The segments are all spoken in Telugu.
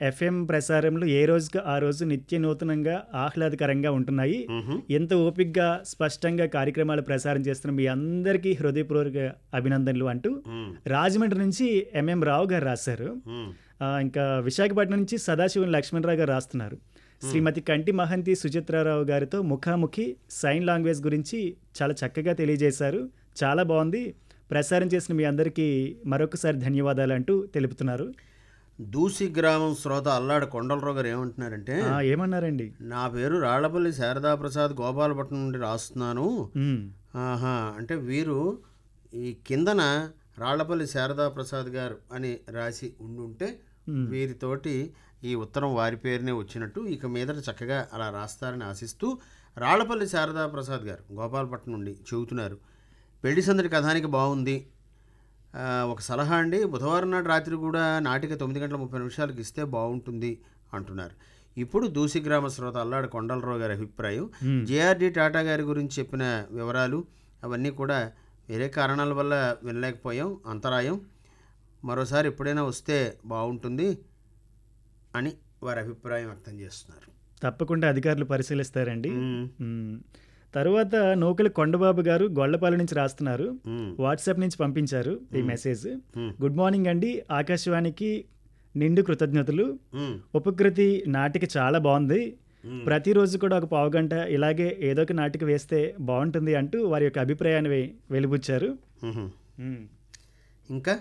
ఎఫ్ఎం ప్రసారంలో ఏ రోజుకి ఆ రోజు నిత్య నూతనంగా ఆహ్లాదకరంగా ఉంటున్నాయి మ్హూ. ఎంత ఓపికగా స్పష్టంగా కార్యక్రమాలు ప్రసారం చేస్తున్న మీ అందరికీ హృదయపూర్వక అభినందనలు అంటూ మ్, రాజమండ్రి నుంచి ఎంఎం రావు గారు రాశారు మ్, ఆ, ఇంకా విశాఖపట్నం నుంచి సదాశివం లక్ష్మణరావు గారు రాస్తున్నారు శ్రీమతి కంటి మహంతి సుచిత్రారావు గారితో ముఖాముఖి సైన్ లాంగ్వేజ్ గురించి చాలా చక్కగా తెలియజేశారు చాలా బాగుంది ప్రసారం చేసిన మీ అందరికీ మరొకసారి ధన్యవాదాలు అంటూ తెలుపుతున్నారు దూసి గ్రామం శ్రోత అల్లాడ కొండలరావు గారు ఏమంటున్నారంటే ఆ, ఏమన్నారండి నా పేరు రాళ్లపల్లి శారదాప్రసాద్ గోపాలపట్నం నుండి రాస్తున్నాను ఉమ్, ఆహా అంటే వీరు ఈ కిందన రాళ్లపల్లి శారదాప్రసాద్ గారు అని రాసి ఉండుంటే వీరితోటి ఈ ఉత్తరం వారి పేరునే వచ్చినట్టు ఇక మీదట చక్కగా అలా రాస్తారని ఆశిస్తూ రాళ్లపల్లి శారదాప్రసాద్ గారు గోపాలపట్నం నుండి చెబుతున్నారు పెళ్లి సందడి కథానికి బాగుంది ఆ, ఒక సలహా అండి బుధవారం నాడు రాత్రి కూడా నాటిక తొమ్మిది గంటల ముప్పై నిమిషాలకు ఇస్తే బాగుంటుంది అంటున్నారు ఇప్పుడు దూసి గ్రామ శ్రోత అల్లాడు కొండలరావు గారి అభిప్రాయం జేఆర్డి టాటా గారి గురించి చెప్పిన వివరాలు అవన్నీ కూడా వేరే కారణాల వల్ల వినలేకపోయాం అంతరాయం మరోసారి ఎప్పుడైనా వస్తే బాగుంటుంది అని వారి అభిప్రాయం వ్యక్తం చేస్తున్నారు తప్పకుండా అధికారులు పరిశీలిస్తారండి మ్మ్. ఉమ్, తరువాత నూకలి కొండబాబు గారు గొల్లపాలెం నుంచి రాస్తున్నారు మ్మ్. వాట్సాప్ నుంచి పంపించారు ఈ మెసేజ్ మ్మ్. గుడ్ మార్నింగ్ అండి ఆకాశవాణికి నిండు కృతజ్ఞతలు మ్మ్. ఉపకృతి నాటిక చాలా బాగుంది మ్మ్. ప్రతిరోజు కూడా ఒక పావు గంట ఇలాగే ఏదో ఒక నాటిక వేస్తే బాగుంటుంది అంటూ వారి యొక్క అభిప్రాయాన్ని వె- వెలిబుచ్చారు మ్మ్. మ్మ్. ఇంకా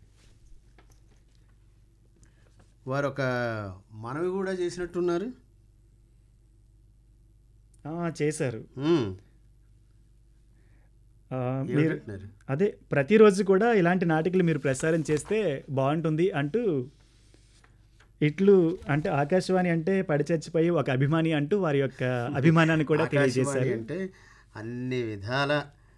వారు ఒక మనవి కూడా చేసినట్టున్నారు ఆ, చేశారు మ్మ్. ఆ, మీరు ఏమిటంటున్నారు? అదే ప్రతిరోజు కూడా ఇలాంటి నాటికలు మీరు ప్రసారం చేస్తే బాగుంటుంది అంటూ ఇట్లు అంటే ఆకాశవాణి అంటే పడిచచ్చిపోయి ఒక అభిమాని అంటూ వారి యొక్క అభిమానాన్ని కూడా ఆకాశవాణి తెలియజేశారు అంటే అన్ని విధాల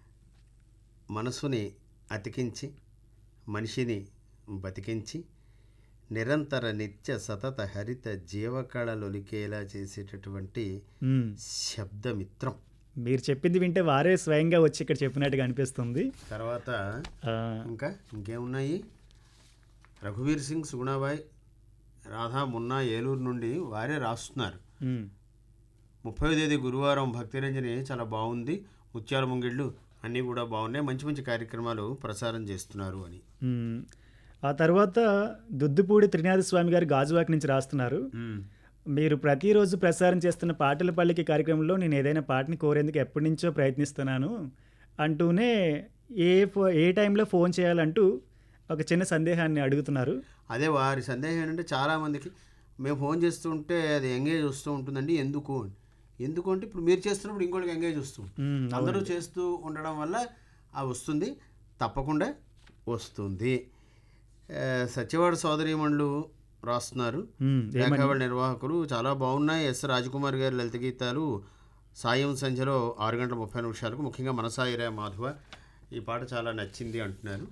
మనసుని అతికించి మనిషిని బతికించి నిరంతర నిత్య సతత హరిత జీవకళలొలికేలా చేసేటటువంటి మ్మ్. శబ్దమిత్రం మీరు చెప్పింది వింటే వారే స్వయంగా వచ్చి ఇక్కడ చెప్పినట్టుగా అనిపిస్తుంది తర్వాత ఆ, ఇంకా ఇంకేమున్నాయి రఘువీర్ సింగ్ సుగుణాబాయ్ రాధా మున్నా ఏలూరు నుండి వారే రాస్తున్నారు మ్మ్. ముప్పై తేదీ గురువారం భక్తిరంజని చాలా బాగుంది ముత్యాల ముంగిళ్ళు అన్నీ కూడా బాగున్నాయి మంచి మంచి కార్యక్రమాలు ప్రసారం చేస్తున్నారు అని మ్మ్. ఆ తర్వాత దుద్దుపూడి త్రినాథ స్వామి గారు గాజువాక నుంచి రాస్తున్నారు మీరు ప్రతిరోజు ప్రసారం చేస్తున్న పాటల పల్లికి కార్యక్రమంలో నేను ఏదైనా పాటని కోరేందుకు ఎప్పటి నుంచో ప్రయత్నిస్తున్నాను అంటూనే ఏ ఫో ఏ టైంలో ఫోన్ చేయాలంటూ ఒక చిన్న సందేహాన్ని అడుగుతున్నారు అదే వారి సందేహం ఏంటంటే చాలామందికి మేము ఫోన్ చేస్తుంటే అది ఎంగేజ్ వస్తూ ఉంటుందండి ఎందుకు అని ఎందుకు అంటే ఇప్పుడు మీరు చేస్తున్నప్పుడు ఇంకోటికి ఎంగేజ్ వస్తుంది మ్మ్, అందరూ చేస్తూ ఉండడం వల్ల ఆ వస్తుంది తప్పకుండా వస్తుంది ఆ, సత్యవాడ సోదరీమణులు రాస్తున్నారు మ్మ్, ఏమని లేఖావళి నిర్వాహకులు చాలా బాగున్నాయి ఎస్ రాజకుమార్ గారి లలిత గీతాలు సాయం సంధ్యలో ఆరు గంటల ముప్పై నిమిషాలకు ముఖ్యంగా మనసాయిరా మాధవ ఈ పాట చాలా నచ్చింది అంటున్నారు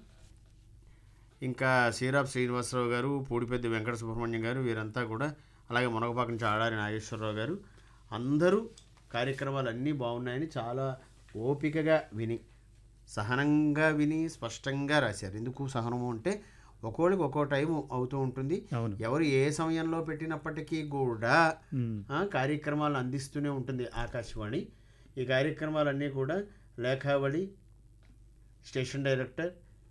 ఇంకా శ్రీరాబ్ శ్రీనివాసరావు గారు పూడిపెద్ది వెంకట సుబ్రహ్మణ్యం గారు వీరంతా కూడా అలాగే మునగపాక నుంచి ఆడారి నాగేశ్వరరావు గారు అందరూ కార్యక్రమాలు అన్నీ బాగున్నాయని చాలా ఓపికగా విని సహనంగా విని స్పష్టంగా రాశారు ఎందుకు సహనము అంటే ఒక్కోళ్ళకి ఒక్కో టైం అవుతూ ఉంటుంది అవును ఎవరు ఏ సమయంలో పెట్టినప్పటికీ కూడా మ్మ్, ఆ, కార్యక్రమాలు అందిస్తూనే ఉంటుంది ఆకాశవాణి ఈ కార్యక్రమాలన్నీ కూడా లేఖావళి స్టేషన్ డైరెక్టర్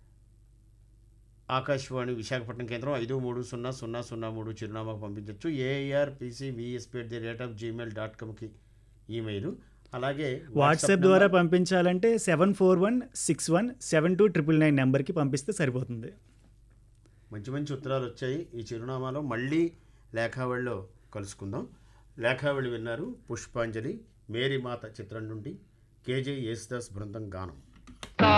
ఆకాశవాణి విశాఖపట్నం కేంద్రం ఐదు మూడు సున్నా సున్నా సున్నా మూడు చిరునామాకు పంపించవచ్చు AR PC VSP at the rate of Gmail dot కామ్కి ఈమెయిల్ అలాగే వాట్సాప్ ద్వారా పంపించాలంటే seven four one six one seven two triple nine నెంబర్కి పంపిస్తే సరిపోతుంది మంచి మంచి ఉత్తరాలు వచ్చాయి ఈ చిరునామాలో మళ్ళీ లేఖావళిలో కలుసుకుందాం లేఖావళి విన్నారు పుష్పాంజలి మేరీ మాత చిత్రం నుండి కేజే యేసుదాస్ బృందం గానం